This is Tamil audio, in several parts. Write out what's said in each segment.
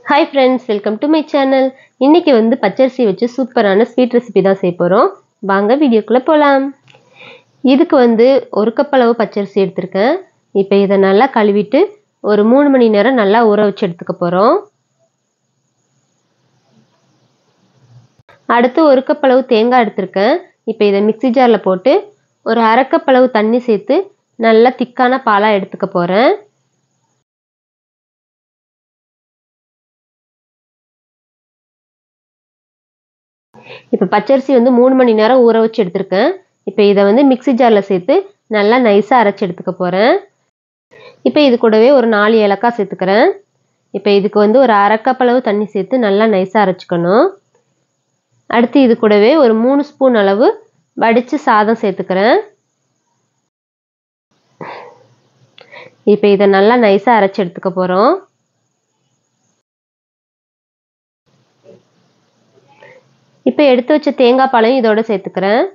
hi friends welcome to my channel இன்னைக்கு வந்து பச்சரிசி வச்சு சூப்பரான ஸ்வீட் ரெசிபி தான் செய்ய போகிறோம் வாங்க வீடியோக்குள்ளே போகலாம் இதுக்கு வந்து ஒரு கப் அளவு பச்சரிசி எடுத்திருக்கேன் இப்போ இதை நல்லா கழுவிட்டு ஒரு மூணு மணி நேரம் நல்லா ஊற வச்சு எடுத்துக்க போகிறோம் அடுத்து ஒரு கப் அளவு தேங்காய் எடுத்திருக்கேன் இப்போ இதை மிக்சி ஜாரில் போட்டு ஒரு அரை கப் அளவு தண்ணி சேர்த்து நல்லா திக்கான பாலாக எடுத்துக்க போகிறேன் இப்போ பச்சரிசி வந்து மூணு மணி நேரம் ஊற வச்சு எடுத்திருக்கேன் இப்போ இதை வந்து மிக்சி ஜாரில் சேர்த்து நல்லா நைஸாக அரைச்சி எடுத்துக்க போகிறேன் இப்போ இது கூடவே ஒரு நாலு ஏலக்காய் சேர்த்துக்கிறேன் இப்போ இதுக்கு வந்து ஒரு அரைக்கப் அளவு தண்ணி சேர்த்து நல்லா நைஸாக அரைச்சிக்கணும் அடுத்து இது கூடவே ஒரு மூணு ஸ்பூன் அளவு வடித்து சாதம் சேர்த்துக்கிறேன் இப்போ இதை நல்லா நைஸாக அரைச்சி எடுத்துக்க போகிறோம் இப்போ எடுத்து வச்ச தேங்காய் பாலையும் இதோட சேர்த்துக்கிறேன்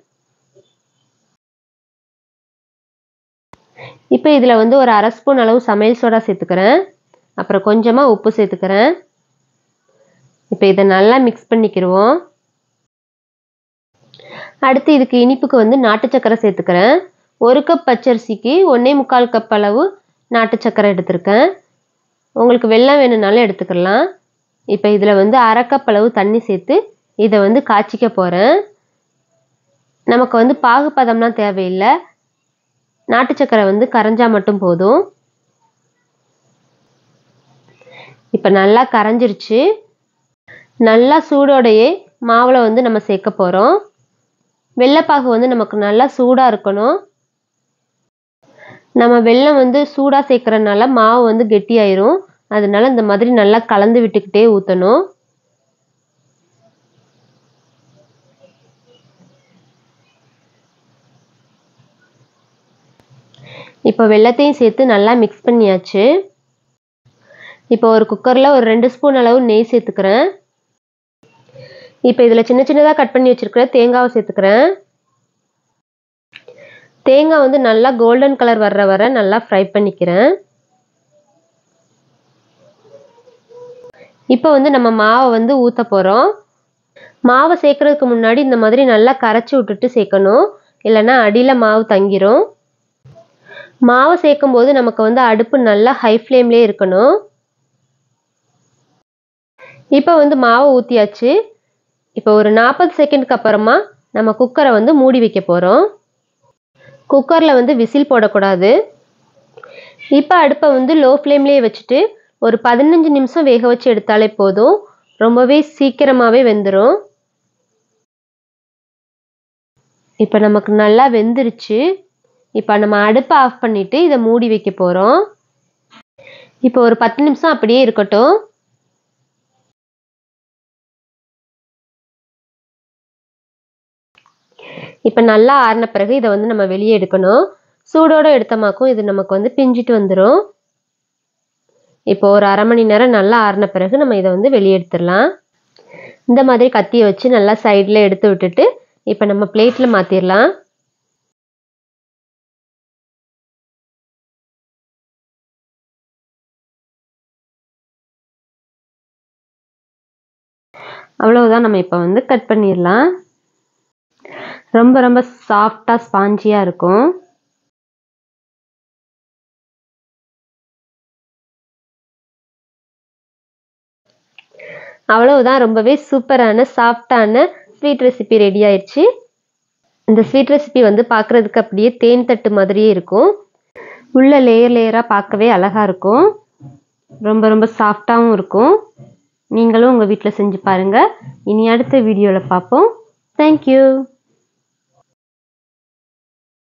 இப்போ இதில் வந்து ஒரு அரை ஸ்பூன் அளவு சமையல் சோடா சேர்த்துக்கிறேன் அப்புறம் கொஞ்சமாக உப்பு சேர்த்துக்கிறேன் இப்போ இதை நல்லா மிக்ஸ் பண்ணிக்கிடுவோம் அடுத்து இதுக்கு இனிப்புக்கு வந்து நாட்டு சக்கரை சேர்த்துக்கிறேன் ஒரு கப் பச்சரிசிக்கு ஒன்றே முக்கால் கப் அளவு நாட்டு சக்கரை எடுத்திருக்கேன் உங்களுக்கு வெள்ளம் வேணும்னாலும் எடுத்துக்கலாம் இப்போ இதில் வந்து அரை கப் அளவு தண்ணி சேர்த்து இதை வந்து காய்ச்சிக்க போகிறேன் நமக்கு வந்து பாகுபதம்லாம் தேவையில்லை நாட்டு சக்கரை வந்து கரைஞ்சா மட்டும் போதும் இப்போ நல்லா கரைஞ்சிருச்சு நல்லா சூடோடையே மாவில் வந்து நம்ம சேர்க்க போகிறோம் வெள்ளைப்பாகு வந்து நமக்கு நல்லா சூடாக இருக்கணும் நம்ம வெள்ளம் வந்து சூடாக சேர்க்குறதுனால மாவு வந்து கெட்டியாயிரும் அதனால இந்த மாதிரி நல்லா கலந்து விட்டுக்கிட்டே ஊற்றணும் இப்போ வெள்ளத்தையும் சேர்த்து நல்லா மிக்ஸ் பண்ணியாச்சு இப்போ ஒரு குக்கரில் ஒரு ரெண்டு ஸ்பூன் அளவு நெய் சேர்த்துக்கிறேன் இப்போ இதில் சின்ன சின்னதாக கட் பண்ணி வச்சுருக்கிற தேங்காவை சேர்த்துக்கிறேன் தேங்காய் வந்து நல்லா கோல்டன் கலர் வர்ற வர நல்லா ஃப்ரை பண்ணிக்கிறேன் இப்போ வந்து நம்ம மாவை வந்து ஊற்ற போகிறோம் மாவை சேர்க்குறதுக்கு முன்னாடி இந்த மாதிரி நல்லா கரைச்சி விட்டுட்டு சேர்க்கணும் இல்லைன்னா அடியில் மாவு தங்கிரும் மாவு சேர்க்கும் போது நமக்கு வந்து அடுப்பு நல்லா ஹை ஃப்ளேம்லேயே இருக்கணும் இப்போ வந்து மாவை ஊற்றியாச்சு இப்போ ஒரு நாற்பது செகண்டுக்கு அப்புறமா நம்ம குக்கரை வந்து மூடி வைக்க போகிறோம் குக்கரில் வந்து விசில் போடக்கூடாது இப்போ அடுப்பை வந்து லோ ஃப்ளேம்லேயே வச்சுட்டு ஒரு பதினஞ்சு நிமிஷம் வேக வச்சு எடுத்தாலே போதும் ரொம்பவே சீக்கிரமாகவே வெந்துடும் இப்போ நமக்கு நல்லா வெந்துருச்சு இப்போ நம்ம அடுப்பை ஆஃப் பண்ணிவிட்டு இதை மூடி வைக்க போகிறோம் இப்போ ஒரு பத்து நிமிஷம் அப்படியே இருக்கட்டும் இப்போ நல்லா ஆறின பிறகு இதை வந்து நம்ம வெளியே எடுக்கணும் சூடோடு எடுத்தமாக்கும் இது நமக்கு வந்து பிஞ்சிட்டு வந்துடும் இப்போ ஒரு அரை மணி நேரம் நல்லா ஆறின பிறகு நம்ம இதை வந்து வெளியே எடுத்துடலாம் இந்த மாதிரி கத்தியை வச்சு நல்லா சைடில் எடுத்து விட்டுட்டு இப்போ நம்ம பிளேட்டில் மாற்றிடலாம் அவ்வளவுதான் நம்ம இப்போ வந்து கட் பண்ணிடலாம் ரொம்ப ரொம்ப சாஃப்டாக ஸ்பாஞ்சியாக இருக்கும் அவ்வளவுதான் ரொம்பவே சூப்பரான சாஃப்டான ஸ்வீட் ரெசிபி ரெடி ஆயிடுச்சு இந்த ஸ்வீட் ரெசிபி வந்து பார்க்குறதுக்கு அப்படியே தேன் தட்டு மாதிரியே இருக்கும் உள்ள லேயர் லேயராக பார்க்கவே அழகாக இருக்கும் ரொம்ப ரொம்ப சாஃப்டாகவும் இருக்கும் நீங்களும் உங்கள் வீட்டில் செஞ்சு பாருங்கள் இனி அடுத்த வீடியோவில் பார்ப்போம் தேங்க்யூ